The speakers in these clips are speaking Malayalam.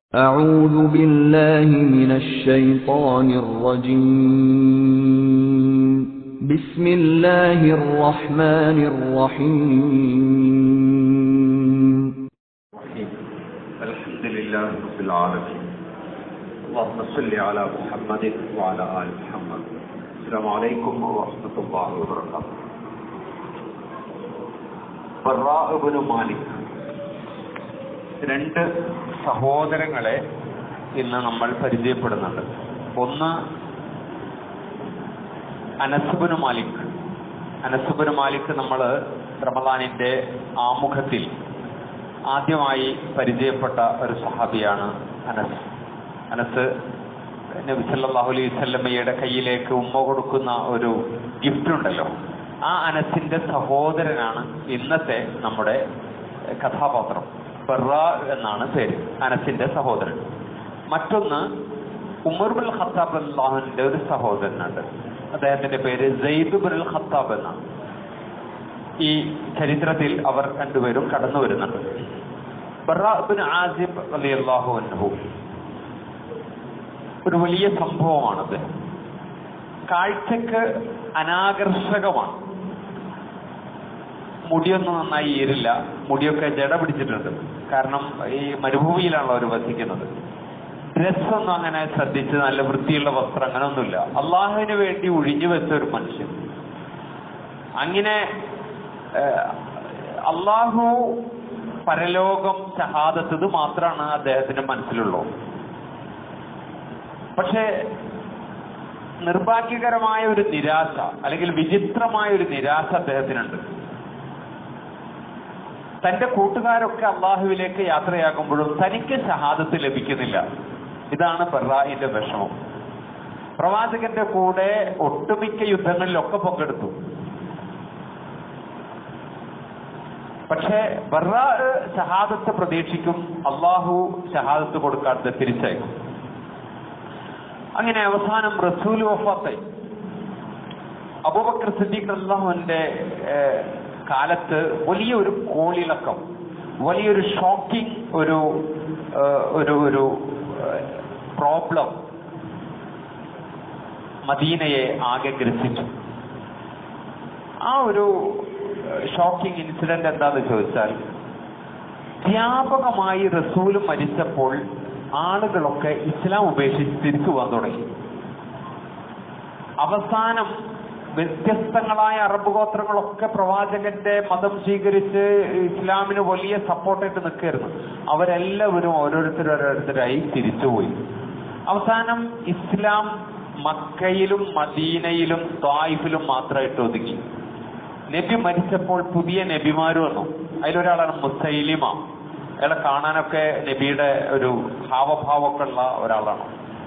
أعوذ بالله من الشيطان الرجيم بسم الله الرحمن الرحيم الرحيم الحمد لله رب العالمين اللهم صل على محمد وعلى آل محمد السلام عليكم ورحمة الله وبركاته ബറാഅ് ഇബ്നു മാലിക് രണ്ട് സഹോദരങ്ങളെ ഇന്ന് നമ്മൾ പരിചയപ്പെടുന്നുണ്ട് ഒന്ന് അനസുബിന് മാലിക് അനസുബിന് മാലിക് നമ്മൾ റമദാനിന്റെ ആമുഖത്തിൽ ആദ്യമായി പരിചയപ്പെട്ട ഒരു സഹാബിയാണ് അനസ് അനസ് നബി സല്ലല്ലാഹു അലൈഹി വസല്ലമയുടെ കയ്യിലേക്ക് ഉമ്മ കൊടുക്കുന്ന ഒരു ഗിഫ്റ്റ് ഉണ്ടല്ലോ ആ അനസിന്റെ സഹോദരനാണ് ഇന്നത്തെ നമ്മുടെ കഥാപാത്രം ബറ എന്നാണ് പേര് അനസിന്റെ സഹോദരൻ മറ്റൊന്ന് ഉമർ ബുൽ ഖത്താബ് അള്ളാഹുവിന്റെ ഒരു സഹോദരനുണ്ട് അദ്ദേഹത്തിന്റെ പേര് സെയ്ദ് ബുൽ ഖത്താബ് എന്നാണ് ഈ ചരിത്രത്തിൽ അവർ രണ്ടുപേരും കടന്നു വരുന്നുണ്ട് ബറാബിൻ ആസിബ് അലി അള്ളാഹു അൻഹു ഒരു വലിയ സംഭവമാണത് കാഴ്ചക്ക് അനാകർഷകമാണ് മുടിയൊന്നും നന്നായി ഏരില്ല മുടിയൊക്കെ ജട പിടിച്ചിട്ടുണ്ട് കാരണം ഈ മരുഭൂമിയിലാണല്ലോ അവർ വസിക്കുന്നത് ഡ്രസ്സൊന്നും അങ്ങനെ ശ്രദ്ധിച്ച് നല്ല വൃത്തിയുള്ള വസ്ത്രം അങ്ങനെയൊന്നുമില്ല അള്ളാഹുവിന് വേണ്ടി ഒഴിഞ്ഞു വെച്ച ഒരു മനുഷ്യൻ അങ്ങനെ ഏഹ്, അള്ളാഹു പരലോകം ഷഹാദത്ത് ഇത് മാത്രമാണ് അദ്ദേഹത്തിന്റെ മനസ്സിലുള്ളൂ പക്ഷേ നിർഭാഗ്യകരമായ ഒരു നിരാശ അല്ലെങ്കിൽ വിചിത്രമായ ഒരു നിരാശ അദ്ദേഹത്തിനുണ്ട് തന്റെ കൂട്ടുകാരൊക്കെ അള്ളാഹുവിലേക്ക് യാത്രയാകുമ്പോഴും തനിക്ക് ഷഹാദത്ത് ലഭിക്കുന്നില്ല ഇതാണ് ബറായിന്റെ വിഷമം പ്രവാചകന്റെ കൂടെ ഒട്ടുമിക്ക യുദ്ധങ്ങളിലൊക്കെ പങ്കെടുത്തു പക്ഷേ ബറാ ഷഹാദത്ത് പ്രതീക്ഷിക്കും അള്ളാഹു ഷഹാദത്ത് കൊടുക്കാതെ തിരിച്ചയക്കും അങ്ങനെ അവസാനം റസൂൽ വഫാത്തായി അബൂബക്കർ സിദ്ദീഖ് അള്ളാഹുവിന്റെ ഏഹ്, കാലത്ത് വലിയൊരു കോളിളക്കം വലിയൊരു ഷോക്കിംഗ് ഒരു ഏഹ്, ഒരു ഒരു പ്രോബ്ലം മദീനയെ ആകെ ഗ്രസിച്ചു ആ ഒരു ഷോക്കിംഗ് ഇൻസിഡന്റ് എന്താന്ന് ചോദിച്ചാൽ വ്യാപകമായി റസൂല് മരിച്ചപ്പോൾ ആളുകളൊക്കെ ഇസ്ലാം ഉപേക്ഷിച്ച് തിരിച്ചു പോകാൻ തുടങ്ങി അവസാനം വ്യത്യസ്തങ്ങളായ അറബ് ഗോത്രങ്ങളൊക്കെ പ്രവാചകന്റെ മതം സ്വീകരിച്ച് ഇസ്ലാമിന് വലിയ സപ്പോർട്ടായിട്ട് നിൽക്കുകയായിരുന്നു അവരെല്ലാവരും ഓരോരുത്തർ ഓരോരുത്തരായി തിരിച്ചുപോയി അവസാനം ഇസ്ലാം മക്കയിലും മദീനയിലും ത്വായിഫിലും മാത്രമായിട്ട് ഒതുങ്ങി നബി മരിച്ചപ്പോൾ പുതിയ നബിമാര് വന്നു അതിലൊരാളാണ് മുസൈലിമ അയാളെ കാണാനൊക്കെ നബിയുടെ ഒരു ഹാവഭാവമൊക്കെ ഉള്ള ഒരാളാണ്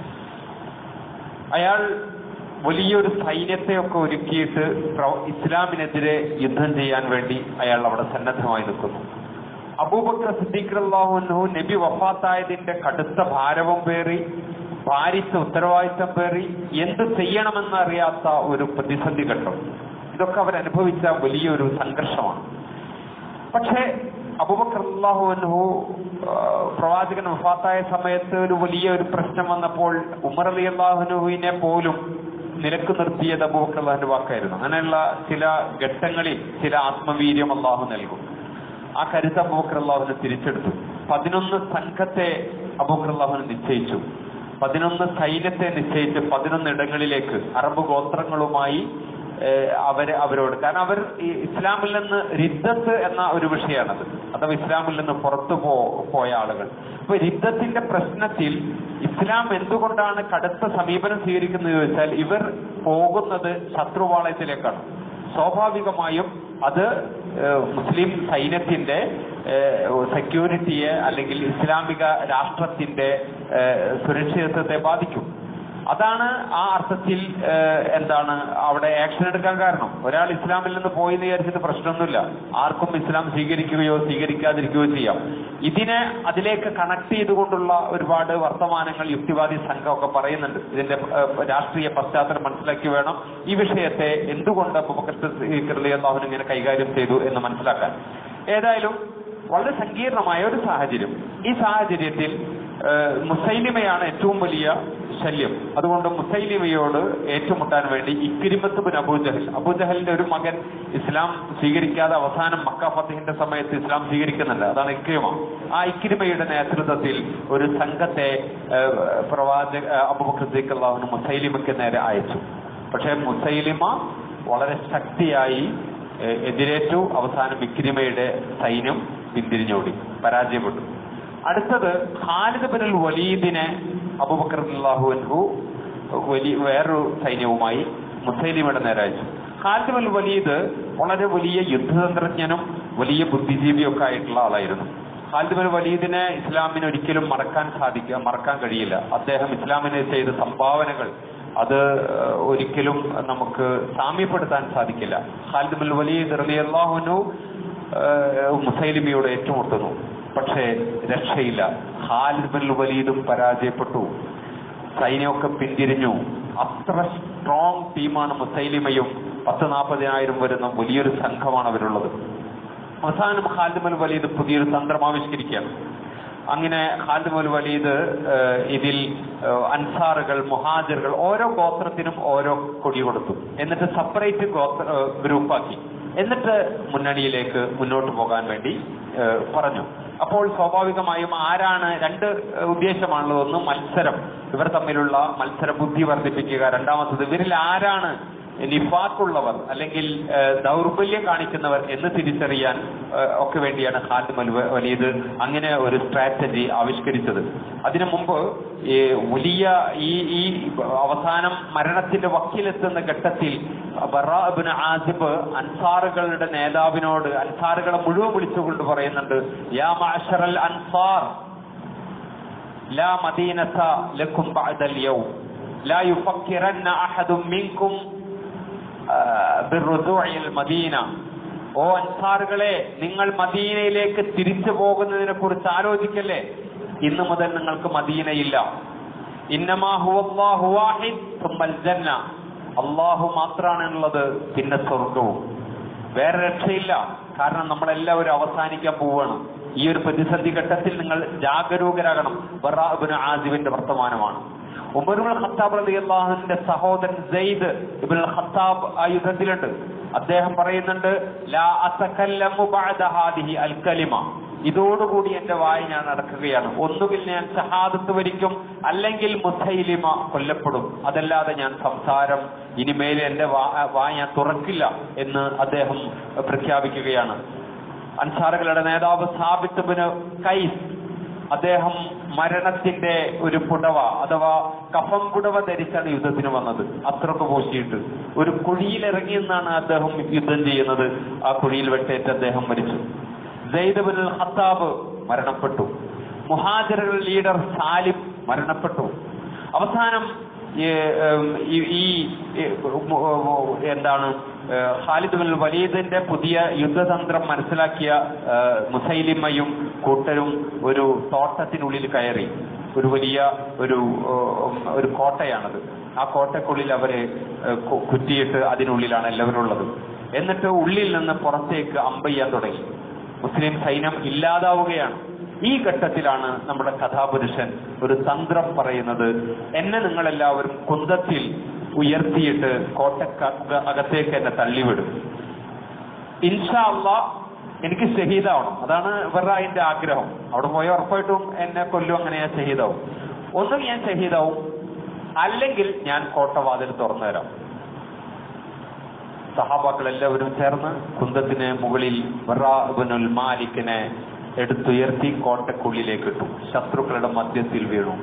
അയാൾ വലിയൊരു സൈന്യത്തെയൊക്കെ ഒരുക്കിയിട്ട് പ്ര- ഇസ്ലാമിനെതിരെ യുദ്ധം ചെയ്യാൻ വേണ്ടി അയാൾ അവിടെ സന്നദ്ധമായി നിൽക്കുന്നു അബൂബക്കർ സിദ്ദീഖ് അള്ളാഹുനു നബി വഫാത്തായതിന്റെ കടുത്ത ഭാരവും പേറി ഭാരിച്ച ഉത്തരവാദിത്തം പേറി എന്ത് ചെയ്യണമെന്നറിയാത്ത ഒരു പ്രതിസന്ധി ഘട്ടം ഇതൊക്കെ അവരനുഭവിച്ച വലിയൊരു സംഘർഷമാണ് പക്ഷേ അബൂബക്കർ അള്ളാഹു അൻഹു പ്രവാചകൻ വഫാത്തായ സമയത്ത് ഒരു വലിയ ഒരു പ്രശ്നം വന്നപ്പോൾ ഉമർ അലി അള്ളാഹുനുവിനെ പോലും നിലക്ക് നിർത്തിയത് അബൂബക്കർ അള്ളാഹുന്റെ വാക്കായിരുന്നു അങ്ങനെയുള്ള ചില ഘട്ടങ്ങളിൽ ചില ആത്മവീര്യം അള്ളാഹു നൽകും ആ കരുത്ത് അബൂബക്കർ അള്ളാഹുവിനെ തിരിച്ചെടുത്തു പതിനൊന്ന് സംഘത്തെ അബൂബക്കർ അള്ളാഹുവിന് നിശ്ചയിച്ചു പതിനൊന്ന് സൈന്യത്തെ നിശ്ചയിച്ച് പതിനൊന്ന് ഇടങ്ങളിലേക്ക് അറബ് ഗോത്രങ്ങളുമായി ഏഹ് അവര് അവരോട് കാരണം അവർ ഈ ഇസ്ലാമിൽ നിന്ന് റിദ്ദത്ത് എന്ന ഒരു വിഷയമാണത് അഥവാ ഇസ്ലാമിൽ നിന്ന് പുറത്തു പോ പോയ ആളുകൾ അപ്പൊ റിദ്ദത്തിന്റെ പ്രശ്നത്തിൽ ഇസ്ലാം എന്തുകൊണ്ടാണ് കടുത്ത സമീപനം സ്വീകരിക്കുന്നത് ചോദിച്ചാൽ ഇവർ പോകുന്നത് ശത്രുവാളയത്തിലേക്കാണ് സ്വാഭാവികമായും അത് ഏഹ് മുസ്ലിം സൈന്യത്തിന്റെ ഏഹ് സെക്യൂരിറ്റിയെ അല്ലെങ്കിൽ ഇസ്ലാമിക രാഷ്ട്രത്തിന്റെ ഏഹ് സുരക്ഷിതത്വത്തെ ബാധിക്കും അതാണ് ആ അർത്ഥത്തിൽ ഏഹ്, എന്താണ് അവിടെ ആക്ഷൻ എടുക്കാൻ കാരണം ഒരാൾ ഇസ്ലാമിൽ നിന്ന് പോയി എന്ന് വിചാരിച്ചിട്ട് പ്രശ്നമൊന്നുമില്ല ആർക്കും ഇസ്ലാം സ്വീകരിക്കുകയോ സ്വീകരിക്കാതിരിക്കുകയോ ചെയ്യാം ഇതിനെ അതിലേക്ക് കണക്ട് ചെയ്തുകൊണ്ടുള്ള ഒരുപാട് വർത്തമാനങ്ങൾ യുക്തിവാദി സംഘമൊക്കെ പറയുന്നുണ്ട് ഇതിന്റെ ഏഹ്, രാഷ്ട്രീയ പശ്ചാത്തലം മനസ്സിലാക്കി വേണം ഈ വിഷയത്തെ എന്തുകൊണ്ട് അള്ളാഹുൻ ഇങ്ങനെ കൈകാര്യം ചെയ്തു എന്ന് മനസ്സിലാക്കാൻ ഏതായാലും വളരെ സങ്കീർണമായ ഒരു സാഹചര്യം ഈ സാഹചര്യത്തിൽ ഏഹ് മുസൈലിമയാണ് ഏറ്റവും വലിയ ശല്യം അതുകൊണ്ട് മുസൈലിമയോട് ഏറ്റുമുട്ടാൻ വേണ്ടി ഇക്രിമത്ത് ബിൻ അബൂജഹൽ അബൂജഹലിന്റെ ഒരു മകൻ ഇസ്ലാം സ്വീകരിക്കാതെ അവസാനം മക്ക ഫത്തഹിന്റെ സമയത്ത് ഇസ്ലാം സ്വീകരിക്കുന്നുണ്ട് അതാണ് ഇക്രിമ ആ ഇക്രിമയുടെ നേതൃത്വത്തിൽ ഒരു സംഘത്തെ ഏഹ്, പ്രവാചക അബൂബക്കർ സിദ്ദീഖ് അള്ളാഹുവിന് മുസൈലിമയ്ക്ക് നേരെ അയച്ചു പക്ഷേ മുസൈലിമ വളരെ ശക്തിയായി ഏഹ്, എതിരേറ്റു അവസാനം ഇക്രിമയുടെ സൈന്യം പിന്തിരിഞ്ഞോടി പരാജയപ്പെട്ടു അടുത്തത് ഖാലിദ് ബിൻ അൽ വലീദിനെ അബൂബക്കർ അള്ളാഹു അൻഹു വലിയ വേറൊരു സൈന്യവുമായി മുസൈലിമയുടെ നേരെ അയച്ചു ഖാലിദ് ബിൻ അൽ വലീദ് വളരെ വലിയ യുദ്ധതന്ത്രജ്ഞനും വലിയ ബുദ്ധിജീവിയൊക്കെ ആയിട്ടുള്ള ആളായിരുന്നു ഖാലിദ് ബിൻ വലീദിനെ ഇസ്ലാമിന് ഒരിക്കലും മറക്കാൻ സാധിക്കുക മറക്കാൻ കഴിയില്ല അദ്ദേഹം ഇസ്ലാമിന് ചെയ്ത സംഭാവനകൾ അത് ഏഹ്, ഒരിക്കലും നമുക്ക് സാമ്യപ്പെടുത്താൻ സാധിക്കില്ല ഖാലിദ് ബിൻ വലീദ് റളിയല്ലാഹുനു മുസൈലിമിയോട് ഏറ്റുമുട്ടുന്നു പക്ഷേ രക്ഷയില്ല ഖാലിദ് ബിൻ വലീദും പരാജയപ്പെട്ടു സൈന്യമൊക്കെ പിന്തിരിഞ്ഞു അത്ര സ്ട്രോങ് ടീമാണ് മുസൈലിമയും പത്ത് നാൽപ്പതിനായിരം വരുന്ന വലിയൊരു സംഘമാണ് അവരുള്ളത് അവസാനം ഖാലിദ് ബിൻ വലീദ് പുതിയൊരു തന്ത്രം ആവിഷ്കരിക്കുകയാണ് അങ്ങനെ ഖാലിദ് ബിൻ വലീദ് ഏഹ്, ഇതിൽ ഏഹ്, അൻസാറുകൾ മുഹാജിറുകൾ ഓരോ ഗോത്രത്തിനും ഓരോ കൊടി കൊടുത്തു എന്നിട്ട് സെപ്പറേറ്റ് ഗോത്ര ഏഹ്, ഗ്രൂപ്പാക്കി എന്നിട്ട് മുന്നണിയിലേക്ക് മുന്നോട്ട് പോകാൻ വേണ്ടി ഏഹ്, പറഞ്ഞു അപ്പോൾ സ്വാഭാവികമായും ആരാണ് രണ്ട് ഏഹ്, ഉദ്ദേശമാണുള്ളത് ഒന്ന് മത്സരം ഇവർ തമ്മിലുള്ള മത്സര ബുദ്ധി വർദ്ധിപ്പിക്കുക രണ്ടാമത്തത് ഇവരിൽ ആരാണ് നിഫാക്കുള്ളവർ അല്ലെങ്കിൽ ഏഹ്, ദൗർബല്യം കാണിക്കുന്നവർ എന്ന് തിരിച്ചറിയാൻ ഏഹ്, ഒക്കെ വേണ്ടിയാണ് ഖാലിദ് അൽ വലീദ് അങ്ങനെ ഒരു സ്ട്രാറ്റജി ആവിഷ്കരിച്ചത് അതിനു മുമ്പ് ഈ വലിയ ഈ ഈ അവസാനം മരണത്തിന്റെ വക്കിലെത്തുന്ന ഘട്ടത്തിൽ ബറാബിന് ആസിബ് അൻസാറുകളുടെ നേതാവിനോട് അൻസാറുകളെ മുഴുവൻ വിളിച്ചുകൊണ്ട് പറയുന്നുണ്ട് യാ മാഷറൽ അൻസാർ لا مدينة لكم بعد اليوم لا يفكرن أحد منكم آه، بالرجوع إلى المدينة ഓ അൻസാറുകളെ നിങ്ങൾ മദീനയിലേക്ക് തിരിച്ചു പോകുന്നതിനെ കുറിച്ച് ആലോചിക്കല്ലേ ഇന്നു മുതൽ നിങ്ങൾക്ക് മദീനയില്ല ഇന്നമാ ഹുവല്ലാഹു വാഹിദ് സുമ്മൽ ജന്ന അള്ളാഹു മാത്രമാണുള്ളത് പിന്നെ സ്വർഗവും വേറെ രക്ഷയില്ല കാരണം നമ്മളെല്ലാവരും അവസാനിക്കാൻ പോവുകയാണ് ഈ ഒരു പ്രതിസന്ധി ഘട്ടത്തിൽ നിങ്ങൾ ജാഗരൂകരാകണം ബറാബിന് ആസിബിന്റെ വർത്തമാനമാണ് ഉമറുൽ ഖത്താബ് റളി അള്ളാഹുവിന്റെ സഹോദരൻ സെയ്ദ് ഇബ്നുൽ ഖത്താബ് ആ യുദ്ധത്തിലുണ്ട് അദ്ദേഹം പറയുന്നുണ്ട് ലാ അസകല്ലമു ബഅദ ഹാദിഹി അൽ കലിമ ഇതോടുകൂടി എന്റെ വായ ഞാൻ അടക്കുകയാണ് ഒന്നുകിൽ ഞാൻ ഷഹാദത്ത് വരിക്കും അല്ലെങ്കിൽ മുസൈലിമ കൊല്ലപ്പെടും അതല്ലാതെ ഞാൻ സംസാരം ഇനിമേൽ എന്റെ വാ- വായ ഞാൻ തുറക്കില്ല എന്ന് അദ്ദേഹം പ്രഖ്യാപിക്കുകയാണ് അൻസാറുകളുടെ നേതാവ് സാബിത്ത് ബിന് കൈസ് അദ്ദേഹം മരണത്തിന്റെ ഒരു പുടവ അഥവാ കഫം പുടവ ധരിച്ചാണ് യുദ്ധത്തിന് വന്നത് അത്രക്ക് പോശിയിട്ട് ഒരു കുഴിയിൽ ഇറങ്ങി നിന്നാണ് അദ്ദേഹം യുദ്ധം ചെയ്യുന്നത് ആ കുഴിയിൽ വെട്ടേറ്റ് അദ്ദേഹം മരിച്ചു സെയ്ദ് ബിൻ ഖത്താബ് മരണപ്പെട്ടു മുഹാജിറുകൾ ലീഡർ സാലിം മരണപ്പെട്ടു അവസാനം ഈ, ഉം, ഈ ഈ, ഈ, ഉം, ഉം, എന്താണ് ഏഹ്, ഖാലിദ് ബിൻ വലീദിന്റെ പുതിയ യുദ്ധതന്ത്രം മനസ്സിലാക്കിയ ഏഹ്, മുസൈലിമയും കൂട്ടരും ഒരു തോട്ടത്തിനുള്ളിൽ കയറി ഒരു വലിയ ഒരു ഉം, ഒരു കോട്ടയാണത് ആ കോട്ടക്കുള്ളിൽ അവരെ ഏഹ്, കു- കുറ്റിയിട്ട് അതിനുള്ളിലാണ് എല്ലാവരും ഉള്ളത് എന്നിട്ട് ഉള്ളിൽ നിന്ന് പുറത്തേക്ക് അമ്പെയ്യാൻ തുടങ്ങി മുസ്ലിം സൈന്യം ഇല്ലാതാവുകയാണ് ഈ ഘട്ടത്തിലാണ് നമ്മുടെ കഥാപുരുഷൻ ഒരു തന്ത്രം പറയുന്നത് എന്നെ നിങ്ങളെല്ലാവരും കുന്തത്തിൽ ഉയർത്തിയിട്ട് കോട്ടക്ക അകത്തേക്ക് എന്നെ തള്ളിവിടും ഇൻഷാ അള്ളാ എനിക്ക് ഷഹീദാവണം അതാണ് ഇവരുടെ അതിന്റെ ആഗ്രഹം അവിടെ പോയ ഉറപ്പായിട്ടും എന്നെ കൊല്ലും അങ്ങനെ ഞാൻ ഷഹീദാവും ഒന്നും ഞാൻ ഷഹീദാവും അല്ലെങ്കിൽ ഞാൻ കോട്ടവാതിൽ തുറന്നു തരാം സഹാബാക്കൾ എല്ലാവരും ചേർന്ന് കുന്തത്തിന് മുകളിൽ വറാബുനുൽ മാലിക്കിനെ എടുത്തുയർത്തി കോട്ടക്കുള്ളിലേക്ക് ഇട്ടു ശത്രുക്കളുടെ മധ്യത്തിൽ വീണു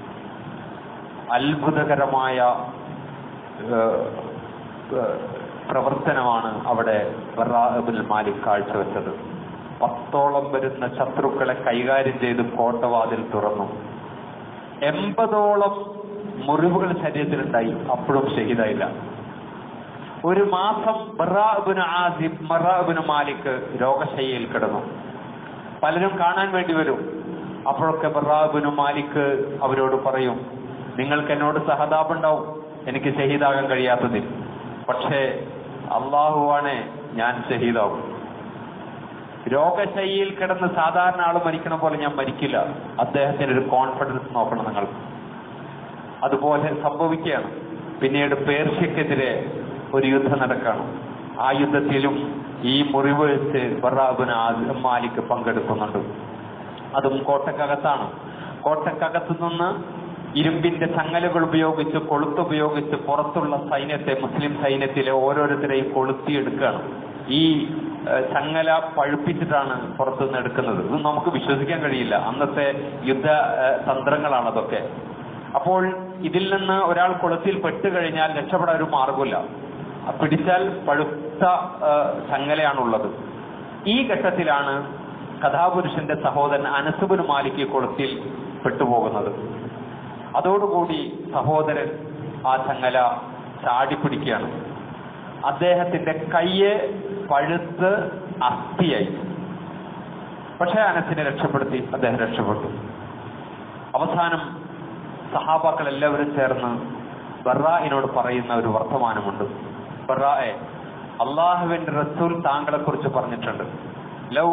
അത്ഭുതകരമായ ഏഹ്, ഏഹ്, പ്രവർത്തനമാണ് അവിടെ വറാബുൽ മാലിക് കാഴ്ചവെച്ചത് പത്തോളം വരുന്ന ശത്രുക്കളെ കൈകാര്യം ചെയ്ത് കോട്ടവാതിൽ തുറന്നു എൺപതോളം മുറിവുകൾ ശരീരത്തിലുണ്ടായി അപ്പോഴും ഷഹീദായില്ല ഒരു മാസം ബറാബിന് ആസിബ് മറാബിന് മാലിക് രോഗശയ്യയിൽ കിടന്നു പലരും കാണാൻ വേണ്ടി വരും അപ്പോഴൊക്കെ ബറാബിന് മാലിക് അവരോട് പറയും നിങ്ങൾക്ക് എന്നോട് സഹതാപുണ്ടാവും എനിക്ക് ഷഹീദാകാൻ കഴിയാത്തതിൽ പക്ഷേ അള്ളാഹുവാണ് ഞാൻ ഷഹീദാവും രോഗശൈലിയിൽ കിടന്ന് സാധാരണ ആൾ മരിക്കണ പോലെ ഞാൻ മരിക്കില്ല അദ്ദേഹത്തിന് ഒരു കോൺഫിഡൻസ് നോക്കണം നിങ്ങൾ അതുപോലെ സംഭവിക്കുകയാണ് പിന്നീട് പേർഷ്യക്കെതിരെ ഒരു യുദ്ധം നടക്കുകയാണ് ആ യുദ്ധത്തിലും ഈ മുറിവേഴ്സ് ബറാബിന് മാലിക് പങ്കെടുക്കുന്നുണ്ട് അതും കോട്ടക്കകത്താണ് കോട്ടക്കകത്തു നിന്ന് ഇരുമ്പിന്റെ ചങ്ങലകൾ ഉപയോഗിച്ച് കൊളുത്തുപയോഗിച്ച് പുറത്തുള്ള സൈന്യത്തെ മുസ്ലിം സൈന്യത്തിലെ ഓരോരുത്തരെയും കൊളുത്തിയെടുക്കുകയാണ് ഈ ഏഹ്, ചങ്ങല പഴുപ്പിച്ചിട്ടാണ് പുറത്തുനിന്ന് എടുക്കുന്നത് ഇത് നമുക്ക് വിശ്വസിക്കാൻ കഴിയില്ല അന്നത്തെ യുദ്ധ ഏഹ്, തന്ത്രങ്ങളാണ് അതൊക്കെ അപ്പോൾ ഇതിൽ നിന്ന് ഒരാൾ കുളത്തിൽ പെട്ട് കഴിഞ്ഞാൽ രക്ഷപ്പെടാൻ ഒരു മാർഗമില്ല ആ പിടിച്ചാൽ പഴുത്ത ഏഹ്, ചങ്ങലയാണുള്ളത് ഈ ഘട്ടത്തിലാണ് കഥാപുരുഷന്റെ സഹോദരൻ അനസുബിന് മാലിക്ക് കുളത്തിൽ പെട്ടുപോകുന്നത് അതോടുകൂടി സഹോദരൻ ആ ചങ്ങല ചാടിപ്പിടിക്കുകയാണ് അദ്ദേഹത്തിന്റെ കയ്യെ പഴുത്ത് അസ്ഥിയായി പക്ഷേ അനസിനെ രക്ഷപ്പെടുത്തി അദ്ദേഹം രക്ഷപ്പെട്ടു അവസാനം സഹാബാക്കൾ എല്ലാവരും ചേർന്ന് ബറായിനോട് പറയുന്ന ഒരു വർത്തമാനമുണ്ട് ബറായെ അള്ളാഹുവിന്റെ റസൂൽ താങ്കളെ കുറിച്ച് പറഞ്ഞിട്ടുണ്ട് ലൗ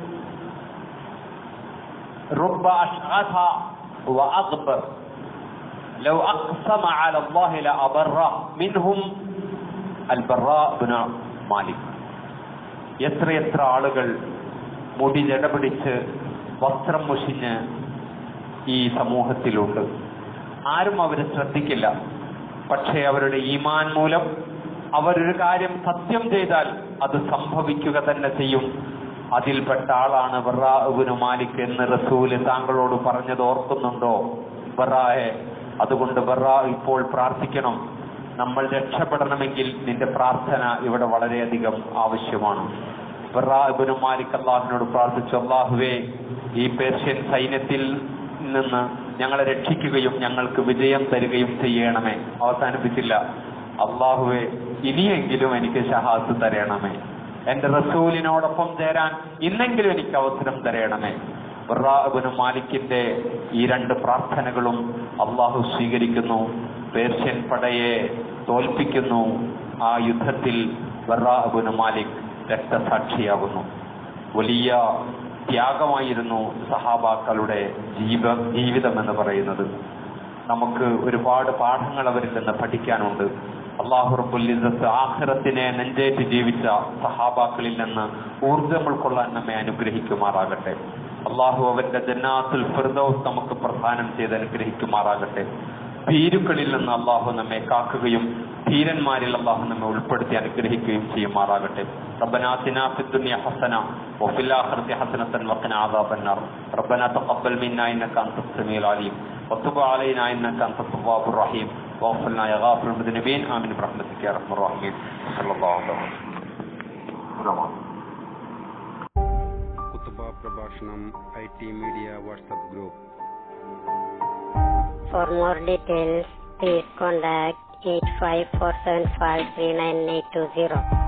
رب أشعث وأغبر لو أقسم على الله لأبره منهم البراء بن مالك എത്രയെത്ര ആളുകൾ മുടി ജടപിടിച്ച് വസ്ത്രം മുഷിഞ്ഞ് ഈ സമൂഹത്തിലുണ്ട് ആരും അവരെ ശ്രദ്ധിക്കില്ല പക്ഷേ അവരുടെ ഈമാൻ മൂലം അവരൊരു കാര്യം സത്യം ചെയ്താൽ അത് സംഭവിക്കുക തന്നെ ചെയ്യും അതിൽപ്പെട്ട ആളാണ് ബറാബുന് മാലിക് എന്ന് റസൂല് താങ്കളോട് പറഞ്ഞത് ഓർക്കുന്നുണ്ടോ ബറാഹെ അതുകൊണ്ട് ബറാ ഇപ്പോൾ പ്രാർത്ഥിക്കണം നമ്മൾ രക്ഷപ്പെടണമെങ്കിൽ നിന്റെ പ്രാർത്ഥന ഇവിടെ വളരെയധികം ആവശ്യമാണ് ബറാബുന് മാലിക് അള്ളാഹുവിനോട് പ്രാർത്ഥിച്ചു അള്ളാഹുവേ ഈ പേർഷ്യൻ സൈന്യത്തിൽ നിന്ന് ഞങ്ങളെ രക്ഷിക്കുകയും ഞങ്ങൾക്ക് വിജയം തരികയും ചെയ്യണമേ അവസാനിപ്പിച്ചില്ല അള്ളാഹുവെ ഇനിയെങ്കിലും എനിക്ക് ഷഹാസ് തരണമേ എന്റെ റസൂലിനോടൊപ്പം ചേരാൻ ഇന്നെങ്കിലും എനിക്ക് അവസരം തരണമേ ബറാബുന് മാലിക്കിന്റെ ഈ രണ്ട് പ്രാർത്ഥനകളും അള്ളാഹു സ്വീകരിക്കുന്നു പേർഷ്യൻ പടയെ തോൽപ്പിക്കുന്നു ആ യുദ്ധത്തിൽ ബറാബുന് മാലിക് രക്തസാക്ഷിയാകുന്നു വലിയ ത്യാഗമായിരുന്നു സഹാബാക്കളുടെ ജീവ ജീവിതം എന്ന് പറയുന്നത് നമുക്ക് ഒരുപാട് പാഠങ്ങൾ അവരിൽ നിന്ന് പഠിക്കാനുണ്ട് അള്ളാഹു റബ്ബുൽ ഇസ്സത്ത് ആഖിറത്തിനെ നെഞ്ചേറ്റ് ജീവിച്ച സഹാബാക്കളിൽ നിന്ന് ഊർജം ഉൾക്കൊള്ളാൻ നമ്മെ അനുഗ്രഹിക്കുമാറാകട്ടെ അള്ളാഹു അവന്റെ ജന്നാത്തുൽ ഫിർദൗസ് നമുക്ക് പ്രദാനം ചെയ്ത് അനുഗ്രഹിക്കുമാറാകട്ടെ ഭീരുക്കളിൽ നിന്ന് അള്ളാഹു നമ്മെ കാക്കുകയും ധീരന്മാരിൽ അള്ളാഹു നമ്മെ ഉൾപ്പെടുത്തി അനുഗ്രഹിക്കുകയും ചെയ്യുമാറാകട്ടെ ربنا آتنا في الدنيا حسنة وفي الآخرة حسنة وقنا عذاب النار ربنا تقبل منا إنك أنت السميع العليم وتب علينا إنك أنت التواب الرحيم واغفر لنا يا غافر المذنبين آمين برحمتك يا أرحم الراحمين صلى الله عليه وسلم കുത്തുബ പ്രഭാഷണം I T media WhatsApp group For more details, please contact 854753980.